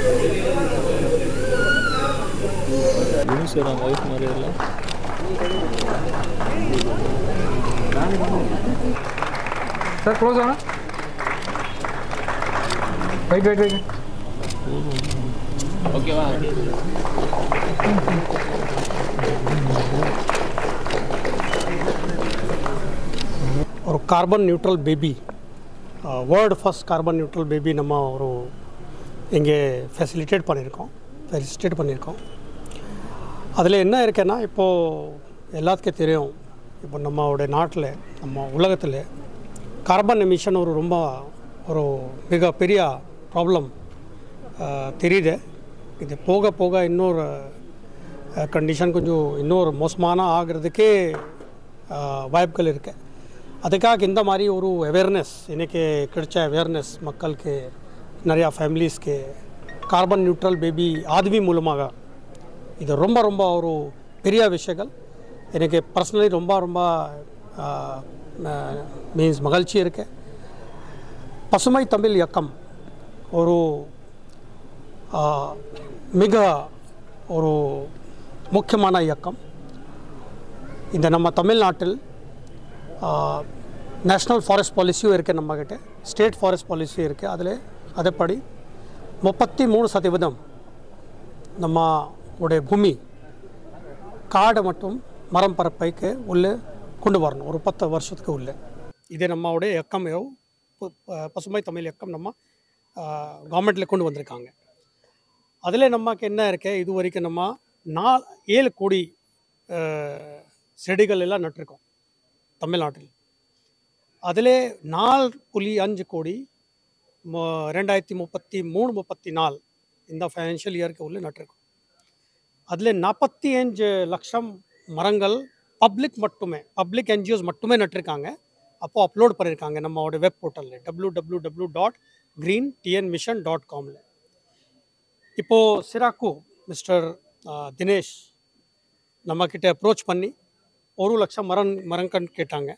யூனிசர் அவங்க ஒய்ஃப் மாதிரி எல்லாம் சார் க்ளோஸ் ஆனா வெயிட் வெயிட் வெயிட் ஓகேவா ஒரு carbon neutral baby world first carbon neutral baby நம்ம ஒரு இங்கே ஃபெசிலிட்டேட் பண்ணியிருக்கோம் ஃபெசிலிட்டேட் பண்ணியிருக்கோம் அதில் என்ன இருக்குன்னா இப்போது எல்லாத்துக்கும் தெரியும் இப்போ நம்மளுடைய நாட்டில் நம்ம உலகத்தில் கார்பன் எமிஷன் ஒரு ரொம்ப ஒரு மிக பெரிய ப்ராப்ளம் தெரியுது இது போக போக இன்னொரு கண்டிஷன் கொஞ்சம் இன்னொரு மோசமான ஆகிறதுக்கே அஹ், வாய்ப்புகள் இருக்கு அதுக்காக இந்த மாதிரி ஒரு அவேர்னஸ் இன்னைக்கு கிடைச்ச அவேர்னஸ் மக்களுக்கு நிறையா ஃபேமிலிஸ்க்கு கார்பன் நியூட்ரல் பேபி ஆதவி மூலமாக இது ரொம்ப ரொம்ப ஒரு பெரிய விஷயங்கள் எனக்கு பர்சனலி ரொம்ப ரொம்ப மீன்ஸ் மகிழ்ச்சி இருக்கு பசுமை தமிழ் இயக்கம் ஒரு ஆ, மிக ஒரு முக்கியமான இயக்கம் இந்த நம்ம தமிழ்நாட்டில் நேஷ்னல் ஃபாரஸ்ட் பாலிசியும் இருக்குது நம்மக்கிட்ட ஸ்டேட் ஃபாரஸ்ட் பாலிசியும் இருக்குது அதில் அதேபடி முப்பத்தி மூணு சதவீதம் நம்ம உடைய பூமி காடு மற்றும் மரம் பரப்பைக்கு உள்ளே கொண்டு வரணும் ஒரு பத்து வருஷத்துக்கு உள்ளே இது நம்மளுடைய இயக்கம் எவ்வளோ பு- ப- பசுமை தமிழ் இயக்கம் நம்ம கவர்மெண்ட்டில் கொண்டு வந்திருக்காங்க அதில் நமக்கு என்ன இருக்கு இது வரைக்கும் நம்ம நா ஏழு கோடி அஹ், செடிகள் எல்லாம் நட்டிருக்கோம் தமிழ்நாட்டில் அதில் நாலு புள்ளி அஞ்சு கோடி மு- ரெண்டாயிரத்தி முப்பத்தி மூணு முப்பத்தி நாலு இந்த ஃபைனான்ஷியல் இயருக்கு உள்ள நட்டிருக்கோம் அதில் நாற்பத்தி அஞ்சு லட்சம் மரங்கள் பப்ளிக் மட்டுமே பப்ளிக் என்ஜிஓஸ் மட்டுமே நட்டிருக்காங்க அப்போது அப்லோட் பண்ணியிருக்காங்க நம்மளோட வெப் போர்ட்டலில் W W W dot green TN mission dot காமில் இப்போது சிராக்கு மிஸ்டர் தினேஷ் நம்மக்கிட்ட அப்ரோச் பண்ணி ஒரு லட்சம் மரம் மரங்கன் கேட்டாங்க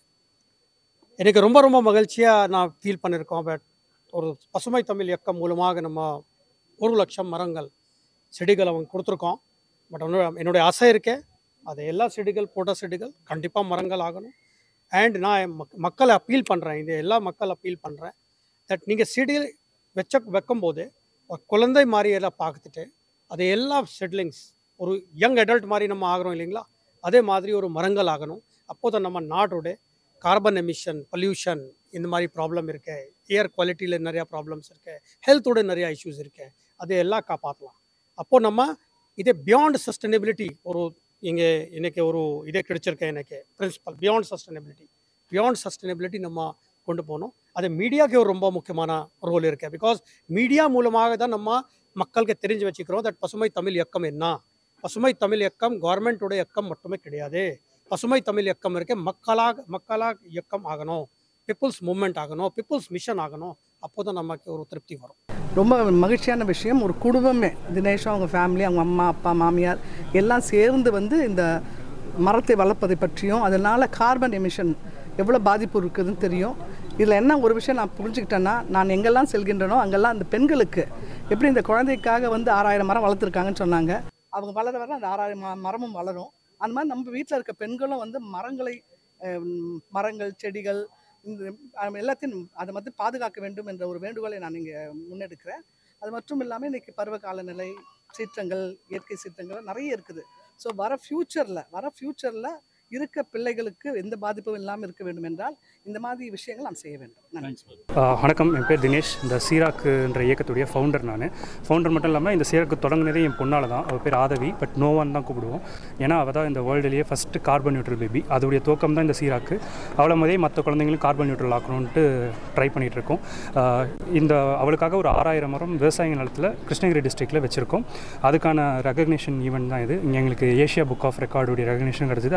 எனக்கு ரொம்ப ரொம்ப மகிழ்ச்சியாக நான் ஃபீல் பண்ணியிருக்கோம் பட் ஒரு பசுமை தமிழ் இயக்கம் மூலமாக நம்ம ஒரு லட்சம் மரங்கள் செடிகள் அவங்க கொடுத்துருக்கோம் பட் என்னுடைய ஆசை இருக்கே அது எல்லா செடிகள் போட்ட செடிகள் கண்டிப்பாக மரங்கள் ஆகணும் அண்ட் நான் மக் மக்களை அப்பீல் பண்ணுறேன் இது எல்லா மக்கள் அப்பீல் பண்ணுறேன் தட் நீங்கள் செடி வச்ச வைக்கும்போது ஒரு குழந்தை மாதிரி எல்லாம் பார்த்துட்டு அது எல்லா செட்லிங்ஸ் ஒரு யங் அடல்ட் மாதிரி நம்ம ஆகிறோம் இல்லைங்களா அதே மாதிரி ஒரு மரங்கள் ஆகணும் அப்போ தான் நம்ம நாட்டோட கார்பன் எமிஷன் பொல்யூஷன் இந்த மாதிரி ப்ராப்ளம் இருக்கு ஏர் குவாலிட்டியில் நிறையா ப்ராப்ளம்ஸ் இருக்கு ஹெல்த்தோட நிறையா இஷ்யூஸ் இருக்கு அதை எல்லாம் காப்பாற்றலாம் அப்போது நம்ம இதே பியாண்ட் சஸ்டைனபிலிட்டி ஒரு இங்கே இன்னைக்கு ஒரு இதே கிடைச்சிருக்கேன் எனக்கு principal beyond sustainability beyond sustainability நம்ம கொண்டு போகணும் அது மீடியாவுக்கு ஒரு ரொம்ப முக்கியமான ரோல் இருக்கு பிகாஸ் மீடியா மூலமாக தான் நம்ம மக்களுக்கு தெரிஞ்சு வச்சுக்கிறோம் தட் பசுமை தமிழ் இயக்கம் என்ன பசுமை தமிழ் இயக்கம் கவர்மெண்ட்டோட இயக்கம் மட்டுமே கிடையாது பசுமை தமிழ் இயக்கம் இருக்கு மக்களாக மக்களாக இயக்கம் ஆகணும் பீப்புள்ஸ் மூமெண்ட் ஆகணும் பீப்புள்ஸ் மிஷன் ஆகணும் அப்போ தான் நமக்கு ஒரு திருப்தி வரும் ரொம்ப மகிழ்ச்சியான விஷயம் ஒரு குடும்பமே தினேஷும் அவங்க ஃபேமிலி அவங்க அம்மா அப்பா மாமியார் எல்லாம் சேர்ந்து வந்து இந்த மரத்தை வளர்ப்பதை பற்றியும் அதனால் கார்பன் எமிஷன் எவ்வளோ பாதிப்பு இருக்குதுன்னு தெரியும் இதில் என்ன ஒரு விஷயம் நான் புரிஞ்சுக்கிட்டேன்னா நான் எங்கெல்லாம் செல்கின்றனோ அங்கெல்லாம் அந்த பெண்களுக்கு எப்படி இந்த குழந்தைக்காக வந்து ஆறாயிரம் மரம் வளர்த்துருக்காங்கன்னு சொன்னாங்க அவங்க வளர வர அந்த ஆறாயிரம் ம- மரமும் வளரும் அந்த மாதிரி நம்ம வீட்டில் இருக்க பெண்களும் வந்து மரங்களை அஹ், மரங்கள் செடிகள் இந்த அஹ், எல்லாத்தையும் அதை வந்து பாதுகாக்க வேண்டும் என்ற ஒரு வேண்டுகோளை நான் இங்கே முன்னெடுக்கிறேன் அது மட்டும் இல்லாமல் இன்றைக்கி பருவ காலநிலை சீற்றங்கள் இயற்கை சீற்றங்கள் நிறைய இருக்குது ஸோ வர ஃப்யூச்சரில் வர ஃப்யூச்சரில் இருக்க பிள்ளைகளுக்கு எந்த பாதிப்பும் இல்லாமல் இருக்க வேண்டும் என்றால் இந்த மாதிரி விஷயங்கள் நாம் செய்ய வேண்டும் நன்றி ஆஹ் வணக்கம் என் பேர் தினேஷ் இந்த சீராக்குன்ற இயக்கத்துடைய ஃபவுண்டர் நான் ஃபவுண்டர் மட்டும் இல்லாமல் இந்த சீராக்கு தொடங்குனதே என் பொண்ணால் தான் அவள் பேர் ஆதவி பட் நோவான் தான் கூப்பிடுவோம் ஏன்னா அவள் தான் இந்த வேர்ல்டுலேயே ஃபஸ்ட்டு கார்பன் நியூட்ரல் பேபி அதோடைய துவக்கம் தான் இந்த சீராக்கு அவளை மாதிரியே மற்ற குழந்தைங்களும் கார்பன் நியூட்ரல் ஆக்கணும்ன்ட்டு ட்ரை பண்ணிகிட்டு இருக்கோம் ஆஹ் இந்த அவளுக்காக ஒரு ஆறாயிரம் மரம் விவசாய நிலத்தில் கிருஷ்ணகிரி டிஸ்ட்ரிக்டில் வச்சுருக்கோம் அதுக்கான ரெகக்னிஷன் ஈவெண்ட் தான் இது இங்கே எங்களுக்கு ஏஷியா புக் ஆஃப் ரெக்கார்டுடைய ரெகக்னிஷன் கிடச்சிது அது இல்லாமல்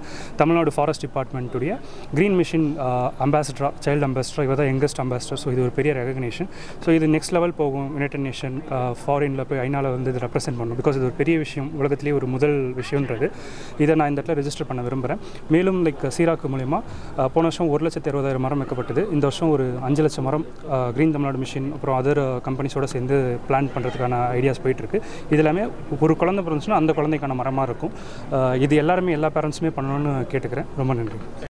தமிழ்நாடு ஃபாரஸ்ட் டிபார்ட்மெண்ட்டுடைய க்ரீன் மிஷின் அம்பாசிடரா சைல்டு அம்பாசிடரா இவர் தான் யங்கஸ்ட் அம்பாசிடர் ஸோ இது ஒரு பெரிய ரெகக்னேஷன் ஸோ இது நெக்ஸ்ட் லெவல் போகும் யுனைடெட் நேஷன் ஃபாரினில் போய் ஐநாவில் வந்து இது ரெப்ரசென்ட் பண்ணணும் பிகாஸ் இது ஒரு பெரிய விஷயம் உலகத்திலேயே ஒரு முதல் விஷயன்றது இதை நான் இந்த இடத்துல ரெஜிஸ்டர் பண்ண விரும்புகிறேன் மேலும் லைக் சீராக்கு மூலிமா அஹ், போன வருஷம் ஒரு லட்சத்தி அறுபதாயிரம் மரம் வைக்கப்பட்டது இந்த வருஷம் ஒரு அஞ்சு லட்சம் மரம் க்ரீன் தமிழ்நாடு மிஷின் அப்புறம் அதர் கம்பெனிஸோட சேர்ந்து பிளான் பண்ணுறதுக்கான ஐடியாஸ் போயிட்டுருக்கு இது எல்லாமே ஒரு குழந்தை பிறந்துச்சுன்னா அந்த குழந்தைக்கான மரமாக இருக்கும் அஹ், இது எல்லாருமே எல்லா பேரண்ட்ஸுமே பண்ணணும்னு கேட்டுக்கிறேன் ரொம்ப நன்றி